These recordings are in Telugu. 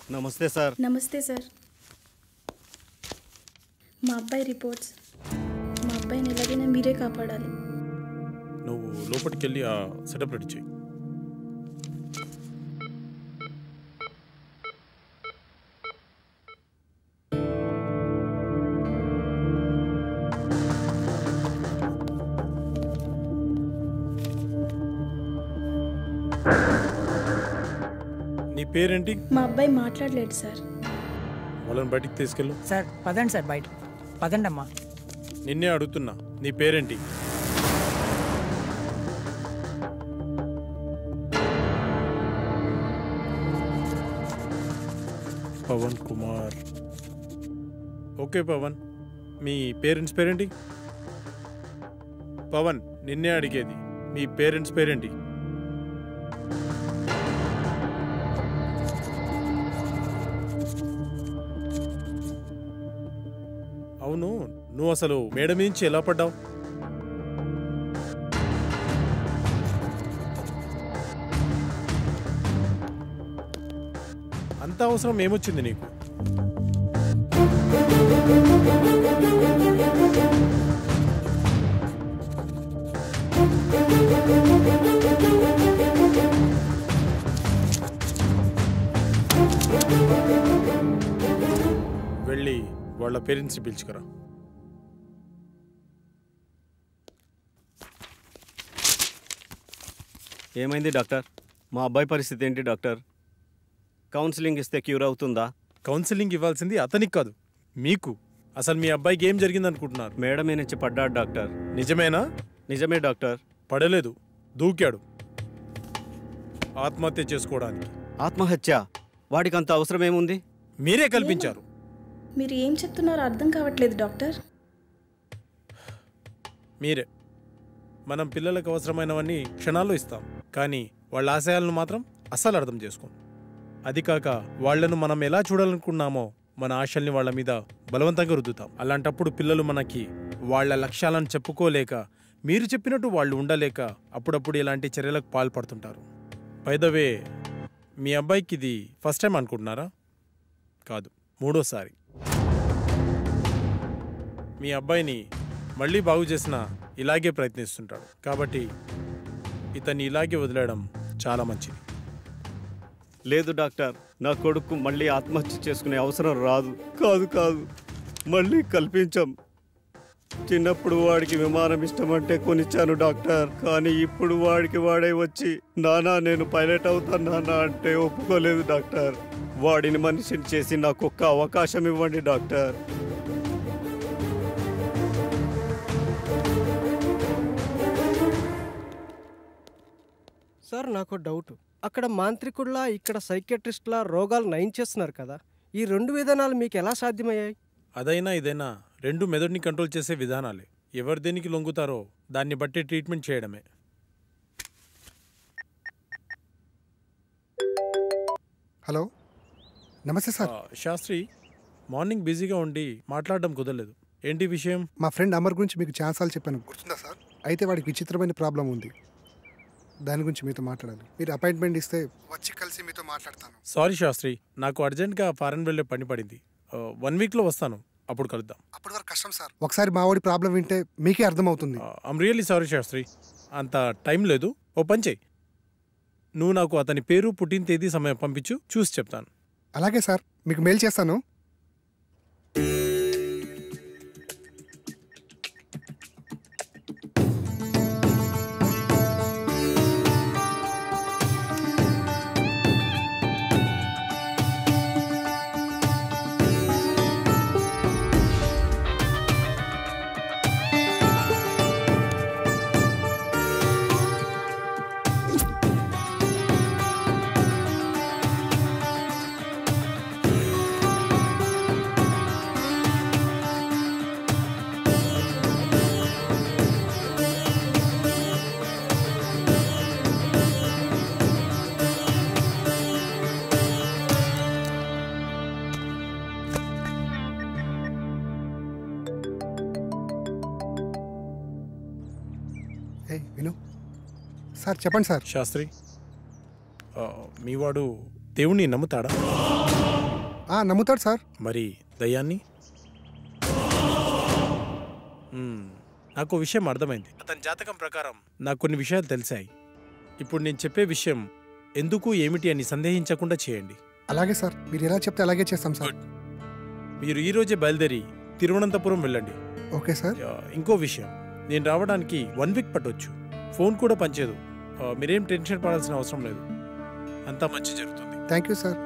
నమస్తే సార్ నమస్తే సార్ మా అబ్బాయి రిపోర్ట్స్ మా అబ్బాయిని ఎలాగైనా మీరే కాపాడాలి నువ్వు లోపలికి వెళ్ళి ఆ సెటప్ రెడీ చేయి నీ పేరేంటి మా అబ్బాయి మాట్లాడలేడు సార్ వాళ్ళని బయటికి తీసుకెళ్ళు సార్ పదండి సార్ బయట పదండి అమ్మా నిన్నే అడుగుతున్నా నీ పేరేంటి పవన్ కుమార్ ఓకే పవన్ మీ పేరెంట్స్ పేరేంటి పవన్ నిన్నే అడిగేది మీ పేరెంట్స్ పేరేంటి అవును నువ్వు అసలు మేడ నుంచి ఎలా పడ్డావు అంత అవసరం ఏమొచ్చింది నీకు వెళ్ళి వాళ్ళ పేరెంట్స్ని పిలుచుకురా ఏమైంది డాక్టర్ మా అబ్బాయి పరిస్థితి ఏంటి డాక్టర్ కౌన్సిలింగ్ ఇస్తే క్యూర్ అవుతుందా కౌన్సిలింగ్ ఇవ్వాల్సింది అతనికి కాదు మీకు అసలు మీ అబ్బాయికి ఏం జరిగింది అనుకుంటున్నారు మేడం మీద నుంచి పడ్డాడు డాక్టర్ నిజమేనా నిజమే డాక్టర్ పడలేదు దూకాడు ఆత్మహత్య చేసుకోవడానికి ఆత్మహత్య వాడికి అంత అవసరం ఏముంది మీరే కల్పించారు మీరు ఏం చెప్తున్నారో అర్థం కావట్లేదు డాక్టర్ మీరే మనం పిల్లలకు అవసరమైనవన్నీ క్షణాల్లో ఇస్తాం కానీ వాళ్ళ ఆశయాలను మాత్రం అస్సలు అర్థం చేసుకోం అది కాక వాళ్ళను మనం ఎలా చూడాలనుకున్నామో మన ఆశల్ని వాళ్ళ మీద బలవంతంగా రుద్దుతాం అలాంటప్పుడు పిల్లలు మనకి వాళ్ళ లక్ష్యాలను చెప్పుకోలేక మీరు చెప్పినట్టు వాళ్ళు ఉండలేక అప్పుడప్పుడు ఇలాంటి చర్యలకు పాల్పడుతుంటారు పైదవే మీ అబ్బాయికి ఇది ఫస్ట్ టైం అనుకుంటున్నారా కాదు మూడోసారి మీ అబ్బాయిని మళ్ళీ బాగు చేసిన ఇలాగే ప్రయత్నిస్తుంటాడు కాబట్టి ఇతన్ని ఇలాగే వదిలేయడం చాలా మంచిది లేదు డాక్టర్ నా కొడుకు మళ్ళీ ఆత్మహత్య చేసుకునే అవసరం రాదు కాదు కాదు మళ్ళీ కల్పించాం చిన్నప్పుడు వాడికి విమానం ఇష్టమంటే కొనిచ్చాను డాక్టర్ కానీ ఇప్పుడు వాడికి వాడే వచ్చి నానా నేను పైలట్ అవుతాను నానా అంటే ఒప్పుకోలేదు డాక్టర్ వాడిని మనిషిని చేసి నాకు ఒక్క అవకాశం ఇవ్వండి డాక్టర్ సార్ నాకు డౌట్ అక్కడ మాంత్రికుల్లా ఇక్కడ సైకియాట్రిస్ట్లా రోగాలు నయం చేస్తున్నారు కదా ఈ రెండు విధానాలు మీకు ఎలా సాధ్యమయ్యాయి అదైనా ఇదైనా రెండు మెదడుని కంట్రోల్ చేసే విధానాలే ఎవరు దేనికి లొంగుతారో దాన్ని బట్టి ట్రీట్మెంట్ చేయడమే హలో నమస్తే సార్ ఆ, శాస్త్రి మార్నింగ్ బిజీగా ఉండి మాట్లాడడం కుదరలేదు ఏంటి విషయం మా ఫ్రెండ్ అమర్ గురించి మీకు ఛాన్సాలు చెప్పాను గుర్తుందా సార్ అయితే వాడికి విచిత్రమైన ప్రాబ్లం ఉంది దాని గురించి మీతో మాట్లాడాలి మీరు అపాయింట్మెంట్ ఇస్తే వచ్చి కలిసి మీతో మాట్లాడతాను సారీ శాస్త్రి నాకు అర్జెంట్గా ఫారెన్ వెళ్ళే పని పడింది వన్ వీక్లో వస్తాను అప్పుడు కలుద్దాం అప్పటి వరకు కష్టం సార్ ఒకసారి మా వాడి ప్రాబ్లం వింటే మీకే అర్థమవుతుంది ఐమ్ రియల్లీ సారీ శాస్త్రి అంత టైం లేదు ఓ పని చెయ్యి నువ్వు నాకు అతని పేరు పుట్టిన తేదీ సమయం పంపించు చూసి చెప్తాను అలాగే సార్ మీకు మెయిల్ చేస్తాను ఏ విను సార్ చెప్పండి సార్ శాస్త్రి ఆ, మీ వాడు దేవుణ్ణి నమ్ముతాడా ఆ, నమ్ముతాడు సార్ మరి దయ్యాన్ని మ్మ్. నాకు ఓ విషయం అర్థమైంది అతని జాతకం ప్రకారం నాకు కొన్ని విషయాలు తెలిసాయి ఇప్పుడు నేను చెప్పే విషయం ఎందుకు ఏమిటి అని సందేహించకుండా చేయండి అలాగే సార్ మీరు ఎలా చెప్తే అలాగే చేస్తాం సార్ మీరు ఈ రోజే బయలుదేరి తిరువనంతపురం వెళ్ళండి ఓకే సార్ ఆ, ఇంకో విషయం నేను రావడానికి వన్ వీక్ పట్టొచ్చు ఫోన్ కూడా పనిచేయదు ఆ, మీరేం టెన్షన్ పడాల్సిన అవసరం లేదు అంతా మంచి జరుగుతుంది థ్యాంక్ యూ సార్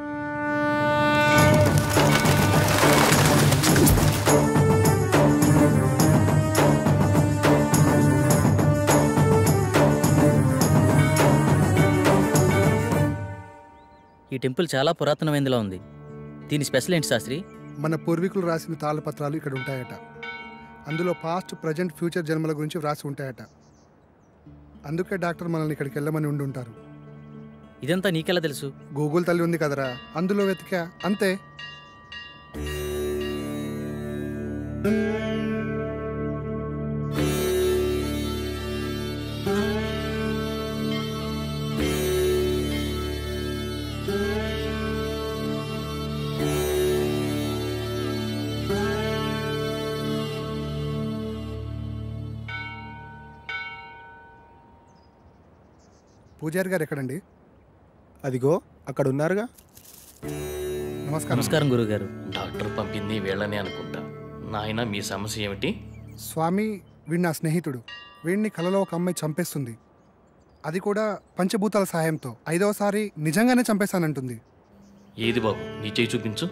ఈ టెంపుల్ చాలా పురాతనమైనదిలా ఉంది దీని స్పెషల్ ఏంటి శాస్త్రి మన పూర్వీకులు రాసిన తాళపత్రాలు ఇక్కడ ఉంటాయట అందులో పాస్ట్ ప్రజెంట్ ఫ్యూచర్ జన్మల గురించి వ్రాసి ఉంటాయట అందుకే డాక్టర్ మనల్ని ఇక్కడికి వెళ్ళమని ఉండి ఉంటారు ఇదంతా నీకెలా తెలుసు గూగుల్ తల్లి ఉంది కదరా అందులో వెతికా అంతే పూజారి గారు ఎక్కడండి అదిగో అక్కడ ఉన్నారుగా నమస్కారం నమస్కారం గురుగారు డాక్టర్ పంపింది వీళ్ళనే అనుకుంటా నాయన మీ సమస్య ఏమిటి స్వామి వీడి నా స్నేహితుడు వీడిని కలలో ఒక అమ్మాయి చంపేస్తుంది అది కూడా పంచభూతాల సహాయంతో ఐదవసారి నిజంగానే చంపేశానంటుంది ఏది బాబు నీ చేయి చూపించు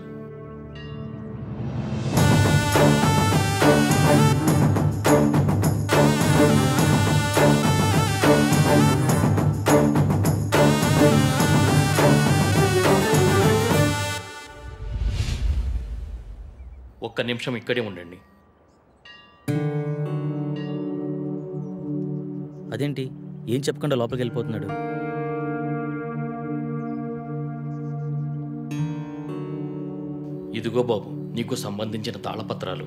ఒక్క నిమిషం ఇక్కడే ఉండండి అదేంటి ఏం చెప్పకుండా లోపలికి వెళ్ళిపోతున్నాడు ఇదిగో బాబు నీకు సంబంధించిన తాళపత్రాలు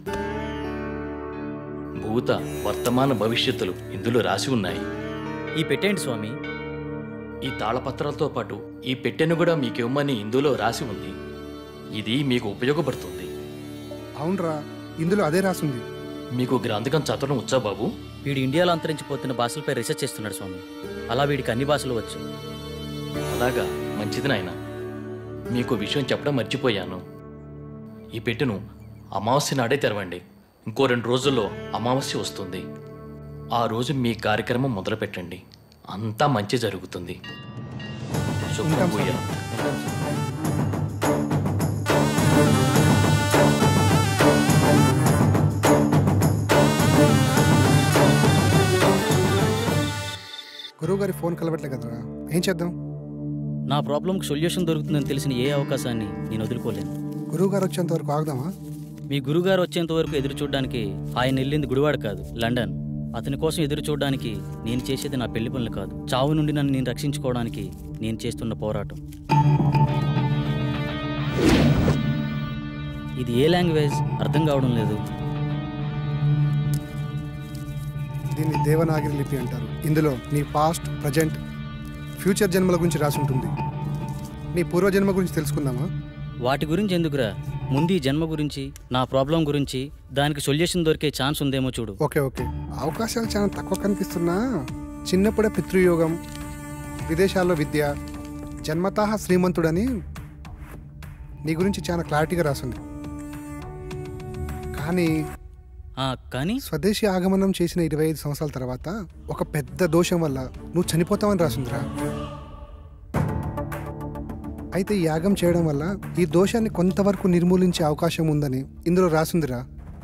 భూత వర్తమాన భవిష్యత్తులు ఇందులో రాసి ఉన్నాయి ఈ పెట్టేయండి స్వామి ఈ తాళపత్రాలతో పాటు ఈ పెట్టెను కూడా మీకు ఇవ్వమని ఇందులో రాసి ఉంది ఇది మీకు ఉపయోగపడుతుంది అవునరా ఇందులో అదే రాసుంది మీకు గ్రంథకం చదవడం వచ్చా బాబు వీడు ఇండియాలో అంతరించిపోతున్న భాషలపై రీసెర్చ్ చేస్తున్నాడు స్వామి అలా వీడికి అన్ని భాషలు వచ్చు అలాగా మంచిది నాయన మీకు విషయం చెప్పడం మర్చిపోయాను ఈ పెట్టెను అమావాస్య నాడే తెరవండి ఇంకో రెండు రోజుల్లో అమావాస్య వస్తుంది ఆ రోజు మీ కార్యక్రమం మొదలు పెట్టండి అంతా మంచి జరుగుతుంది శుభం ఉంటాం భూయా. గురువు గారి ఫోన్ కలవట్లే కదరా ఏం చేద్దాం నా ప్రాబ్లంకి సొల్యూషన్ దొరుకుతుందని తెలిసిన ఏ అవకాశాన్ని నేను వదులుకోలేను గురువు గారు వచ్చేంత వరకు ఆగుదామా మీ గురుగారు వచ్చేంత వరకు ఎదురు చూడడానికి ఆయన వెళ్ళింది గుడివాడ కాదు లండన్ అతని కోసం ఎదురు చూడడానికి నేను చేసేది నా పెళ్లి పనులు కాదు చావు నుండి నన్ను నేను రక్షించుకోవడానికి నేను చేస్తున్న పోరాటం ఇది ఏ లాంగ్వేజ్ అర్థం కావడం లేదు దీన్ని దేవనాగిరి లిపి అంటారు ఇందులో నీ పాస్ట్ ప్రజెంట్ ఫ్యూచర్ జన్మల గురించి రాసి ఉంటుంది నీ పూర్వజన్మ గురించి తెలుసుకుందామా వాటి గురించి ఎందుకురా ముందు ఈ జన్మ గురించి నా ప్రాబ్లం గురించి దానికి సొల్యూషన్ దొరికే ఛాన్స్ ఉందేమో చూడు ఓకే ఓకే అవకాశాలు చాలా తక్కువ కనిపిస్తున్నా చిన్నప్పుడే పితృయోగం విదేశాల్లో విద్య జన్మతాహ శ్రీమంతుడని నీ గురించి చాలా క్లారిటీగా రాసింది కానీ ఆ, కానీ స్వదేశీ ఆగమనం చేసిన ఇరవై ఐదు సంవత్సరాల తర్వాత ఒక పెద్ద దోషం వల్ల నువ్వు చనిపోతావని రాసిందిరా అయితే ఈ యాగం చేయడం వల్ల ఈ దోషాన్ని కొంతవరకు నిర్మూలించే అవకాశం ఉందని ఇందులో రాసిందిరా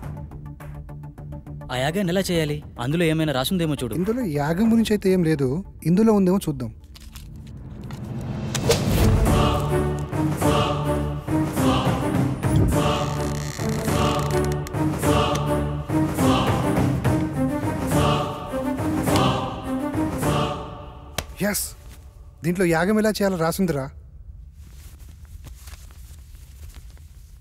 ఆ యాగాన్ని ఎలా చేయాలి అందులో ఏమైనా రాసుందేమో చూడు ఇందులో యాగం గురించి అయితే ఏం లేదు ఇందులో ఉందేమో చూద్దాం ఎస్ దీంట్లో యాగం ఎలా చేయాలో రాసుందిరా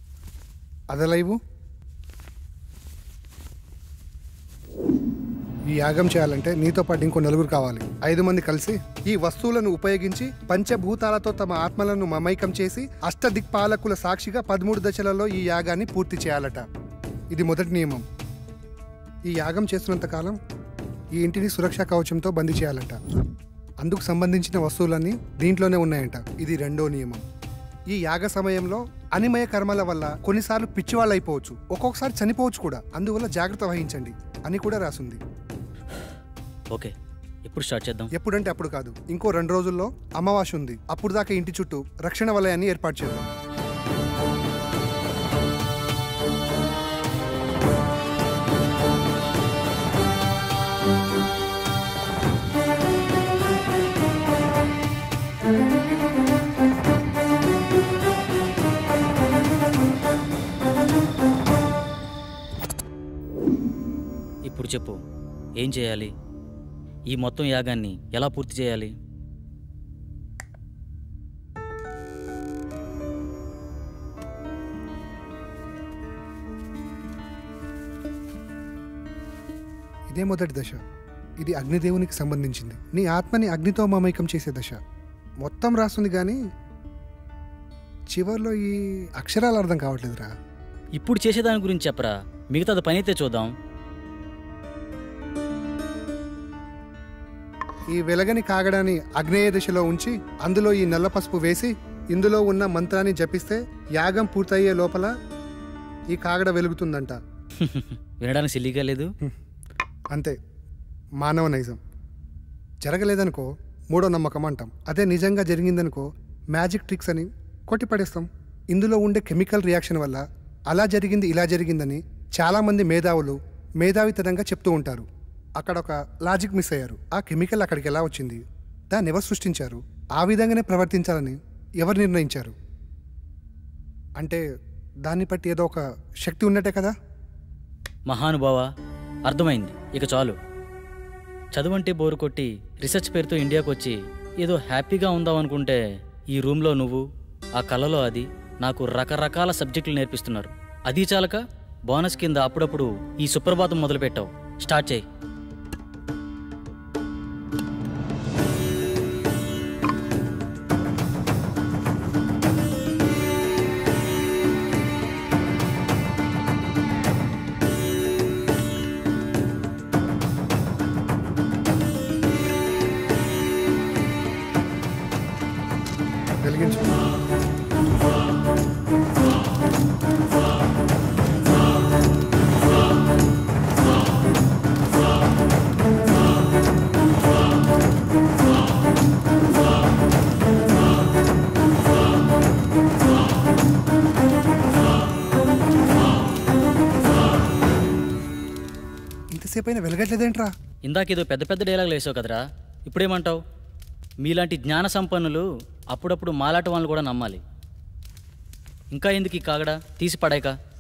అదే లైవు ఈ యాగం చేయాలంటే నీతో పాటు ఇంకో నలుగురు కావాలి ఐదు మంది కలిసి ఈ వస్తువులను ఉపయోగించి పంచభూతాలతో తమ ఆత్మలను మమైకం చేసి అష్టదిక్పాలకుల సాక్షిగా పదమూడు దశలలో ఈ యాగాన్ని పూర్తి చేయాలట ఇది మొదటి నియమం ఈ యాగం చేస్తున్నంత కాలం ఈ ఇంటిని సురక్షా కవచంతో బందీ చేయాలట అందుకు సంబంధించిన వస్తువులన్నీ దీంట్లోనే ఉన్నాయంట ఇది రెండో నియమం ఈ యాగ సమయంలో అనిమయ కర్మల వల్ల కొన్నిసార్లు పిచ్చివాళ్ళు అయిపోవచ్చు ఒక్కొక్కసారి చనిపోవచ్చు కూడా అందువల్ల జాగ్రత్త వహించండి అని కూడా రాసుంది ఓకే ఎప్పుడు స్టార్ట్ చేద్దాం ఎప్పుడంటే అప్పుడు కాదు ఇంకో రెండు రోజుల్లో అమావాస్య ఉంది అప్పుడు దాకా ఇంటి చుట్టూ రక్షణ వలయాన్ని ఏర్పాటు చేద్దాం ఇప్పుడు చెప్పు ఏం చేయాలి ఈ మొత్తం యాగాన్ని ఎలా పూర్తి చేయాలి ఇదే మొదటి దశ ఇది అగ్నిదేవునికి సంబంధించింది నీ ఆత్మని అగ్నితో మమైకం చేసే దశ మొత్తం రాస్తుంది కానీ చివర్లో ఈ అక్షరాలు అర్థం కావట్లేదురా ఇప్పుడు చేసేదాని గురించి చెప్పరా మిగతాది పని అయితే చూద్దాం ఈ వెలగని కాగడాన్ని అగ్నేయ దిశలో ఉంచి అందులో ఈ నల్ల పసుపు వేసి ఇందులో ఉన్న మంత్రాన్ని జపిస్తే యాగం పూర్తయ్యే లోపల ఈ కాగడ వెలుగుతుందంట వినడానికి సిల్లిగా లేదు అంతే మానవ నైజం జరగలేదనుకో మూడో నమ్మకం అంటాం అదే నిజంగా జరిగిందనుకో మ్యాజిక్ ట్రిక్స్ అని కొట్టిపడేస్తాం ఇందులో ఉండే కెమికల్ రియాక్షన్ వల్ల అలా జరిగింది ఇలా జరిగిందని చాలామంది మేధావులు మేధావితనంగా చెప్తూ ఉంటారు అక్కడ ఒక లాజిక్ మిస్ అయ్యారు ఆ కెమికల్ అక్కడికి ఎలా వచ్చింది దాన్ని ఎవరు సృష్టించారు ఆ విధంగానే ప్రవర్తించాలని ఎవరు నిర్ణయించారు అంటే దాన్ని బట్టి ఏదో ఒక శక్తి ఉన్నట్టే కదా మహానుభావ అర్థమైంది ఇక చాలు చదువంటే బోరు కొట్టి రీసెర్చ్ పేరుతో ఇండియాకు వచ్చి ఏదో హ్యాపీగా ఉందాం అనుకుంటే ఈ రూమ్లో నువ్వు ఆ కళలో అది నాకు రకరకాల సబ్జెక్టులు నేర్పిస్తున్నారు అది చాలక బోనస్ కింద అప్పుడప్పుడు ఈ సుప్రభాతం మొదలుపెట్టావు స్టార్ట్ చేయి వెలిగించు ఇంతసేపు అయినా వెలగట్లేదేంట్రా ఇందాకేదో పెద్ద పెద్ద డైలాగులు వేసావు కదరా ఇప్పుడేమంటావు మీలాంటి జ్ఞాన సంపన్నులు అప్పుడప్పుడు మాలాట వాళ్ళని కూడా నమ్మాలి ఇంకా ఎందుకు ఈ కాగడా తీసి పడాయిక